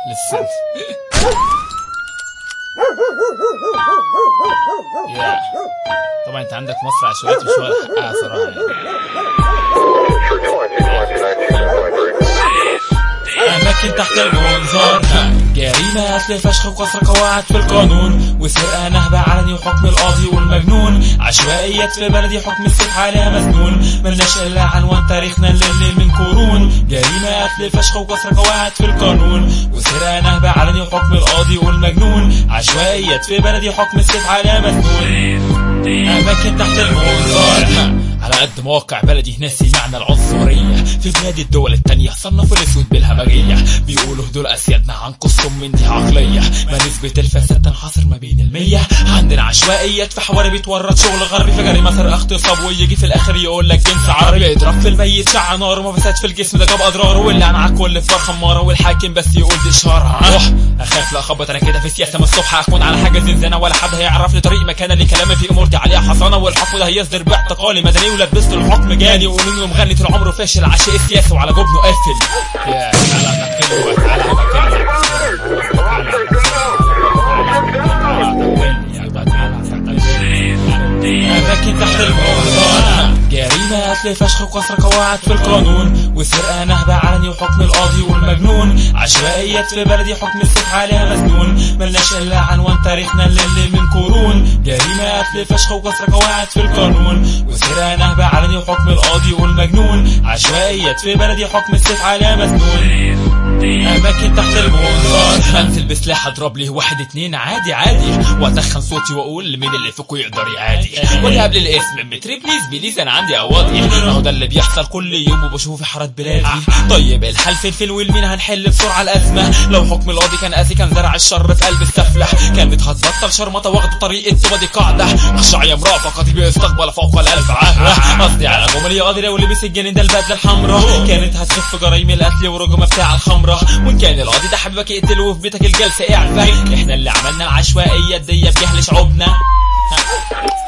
لسه يا طبعا انت عندك مصر عشوائيات مش واخد حقها صراحه يعني أماكن تحت المنظار جريمة قتل فشخ وكسر قواعد في القانون وسرقة نهبة علني وحكم القاضي والمجنون عشوائيات في بلدي حكم السيف عليها مسنون ملناش إلا عنوان تاريخنا الليل من قرون جريمة قتل فشخ وكسر قواعد في القانون وسرقة نهبة علني وحكم القاضي والمجنون عشوائيات في بلدي حكم السيف عليها مسنون أماكن تحت المنظار على قد مواقع بلدي ناسي معنى العنصرية في بلاد الدول التانية صنفوا الأسود بالهمجية بيقولوا دول أسيادنا عن قصهم من دي عقلية ما نسبة الفساد تنحصر ما بين المية عندنا عشوائيات في حواري بيتورط شغل غربي في جريمة سرقة اغتصاب ويجي في الآخر يقول لك جنس عربي اضرب في الميت شع نار وما فساد في الجسم ده جاب أضرار واللي عن كل فار خمارة والحاكم بس يقول دي إشارة روح أخاف لا أخبط أنا كده في سياسة من الصبح أكون على حاجة زنزانة ولا حد هيعرف لي طريق مكان اللي كلامي في أمور دي عليها حصانة والحكم ده هيصدر باعتقالي مدني ولبست الحكم جاني وقولوا له مغني طول عمره فاشل عشاء السياسة وعلى جبنه قافل يا تعالى نقله تعالى أماكن تحت المنظار جريمة قتل فشخ وكسر قواعد في القانون وسرقة نهبة علني وحكم القاضي والمجنون عشوائيات في بلدي حكم السيف عليها مسنون ملناش إلا عنوان تاريخنا اللي من قرون جريمة قتل فشخ وكسر قواعد في القانون وسرقة نهبة علني وحكم القاضي والمجنون عشوائيات في بلدي حكم السيف عليها مسنون أماكن تحت المنظار أنزل بسلاح أضرب لي واحد اتنين عادي عادي وأدخن صوتي وأقول مين اللي فيكم يقدر يعادي ولا قبل الاسم متري بليز بليز أنا عندي أواضي أهو ده اللي بيحصل كل يوم وبشوفه في حارات بلادي طيب الحل فين فين والمين هنحل بسرعة الأزمة لو حكم القاضي كان قاسي كان زرع الشر في قلب السفلة كانت هتبطل شرمطة واخدوا طريق التوبة دي قاعدة أخشع يا مرافقتي بيستقبل فوق الألف عهرة قصدي على جمل يا قاضي لو لبس الجنين ده البدلة الحمراء كانت هتخف جرايم القتل ورجم بتاع الخمرة وإن كان القاضي ده حبيبك يقتله وفي بيتك الجلسة اعفى احنا اللي عملنا العشوائية دي بجهل شعوبنا